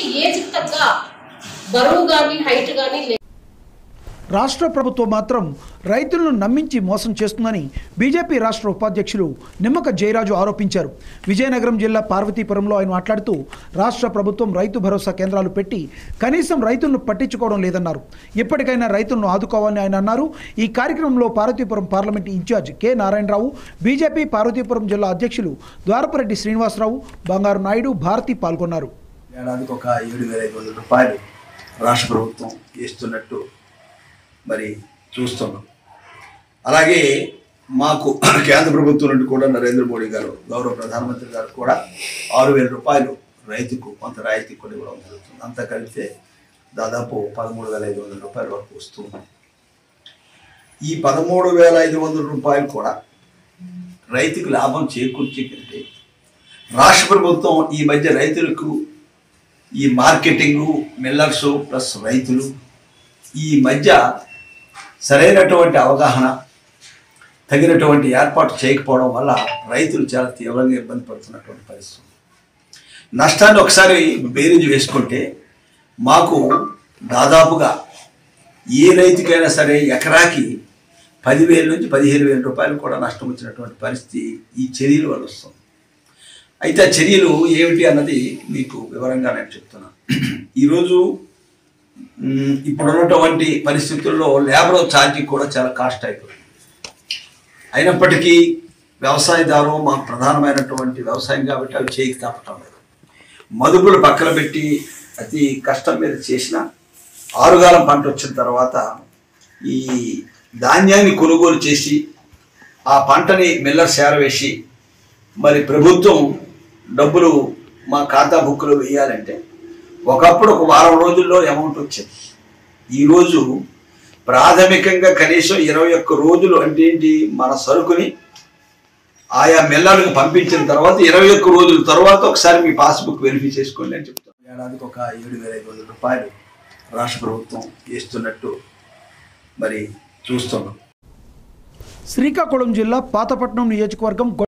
age తగ్గ బరువు కానీ హైట్ కానీ రాష్ట్ర ప్రభుత్వం మాత్రం రైతులను నమ్మించి మోసం చేస్తుందని బీజేపీ రాష్ట్ర ఉపాధ్యక్షులు నిమ్మక జయరాజు ఆరోపించారు విజయనగరం జిల్లా పార్వతీపురంలో ఆయన మాట్లాడుతూ రాష్ట్ర ప్రభుత్వం రైతు భరోసా కేంద్రాలు పెట్టి కనీసం రైతులను పట్టించుకోవడం లేదన్నారు ఇప్పటికైనా రైతులను ఆదుకోవాలని ఆయన అన్నారు ఈ కార్యక్రమంలో Parvathipuram parliament incharge K Narayanarao BJP Parvathipuram జిల్లా అధ్యక్షులు ద్వారపరెడ్డి శ్రీనివాసరావు బంగారు నాయుడు భారతి పాల్గొన్నారు ఏడాదికి ఒక ఏడు వేల ఐదు వందల రూపాయలు రాష్ట్ర ప్రభుత్వం ఇస్తున్నట్టు మరి చూస్తున్నాం అలాగే మాకు కేంద్ర ప్రభుత్వం నుండి కూడా నరేంద్ర మోడీ గారు గౌరవ ప్రధానమంత్రి గారు కూడా ఆరు వేల రూపాయలు రైతుకు కొంత రాయితీ కూడా ఇవ్వడం జరుగుతుంది అంతా కలిపితే దాదాపు పదమూడు వేల ఐదు వందల రూపాయల వరకు వస్తుంది ఈ పదమూడు వేల ఐదు వందల రూపాయలు కూడా రైతుకు లాభం చేకూర్చే కంటే రాష్ట్ర ప్రభుత్వం ఈ మధ్య రైతులకు ఈ మార్కెటింగు మిల్లర్స్ ప్లస్ రైతులు ఈ మధ్య సరైనటువంటి అవగాహన తగినటువంటి ఏర్పాటు చేయకపోవడం వల్ల రైతులు చాలా తీవ్రంగా ఇబ్బంది పడుతున్నటువంటి పరిస్థితి నష్టాన్ని ఒకసారి బేరీజు వేసుకుంటే మాకు దాదాపుగా ఏ రైతుకైనా సరే ఎకరాకి పదివేల నుంచి పదిహేను వేల రూపాయలు కూడా నష్టం వచ్చినటువంటి పరిస్థితి ఈ చర్యల వల్ల వస్తుంది అయితే ఆ చర్యలు ఏమిటి అన్నది మీకు వివరంగా నేను చెప్తున్నాను ఈరోజు మ్, ఇప్పుడున్నటువంటి పరిస్థితుల్లో లేబర్ ఛార్జీ కూడా చాలా కాస్ట్ అయిపోయింది అయినప్పటికీ వ్యవసాయదారు మాకు ప్రధానమైనటువంటి వ్యవసాయం కాబట్టి అవి చేయక తప్పటం లేదు మదుపులు పక్కన పెట్టి అతి కష్టం మీద చేసిన ఆరుగాలం పంట వచ్చిన తర్వాత ఈ ధాన్యాన్ని కొనుగోలు చేసి ఆ పంటని మిల్లర్ సేరవేసి మరి ప్రభుత్వం డబ్బులు మా ఖాతా బుక్లో వేయాలంటే ఒకప్పుడు ఒక వారం రోజుల్లో అమౌంట్ వచ్చేది ఈరోజు ప్రాథమికంగా కనీసం ఇరవై ఒక్క రోజులు అంటే ఏంటి మన సరుకుని ఆయా మిల్లర్లకు పంపించిన తర్వాత ఇరవై ఒక్క రోజుల తర్వాత ఒకసారి మీ పాస్బుక్ వెరిఫై చేసుకోండి అని చెప్తాను ఏడాదికి ఒక ఏడు వేల ఐదు వందల రూపాయలు రాష్ట్ర ప్రభుత్వం ఇస్తున్నట్టు మరి చూస్తున్నాం శ్రీకాకుళం జిల్లా పాతపట్నం నియోజకవర్గం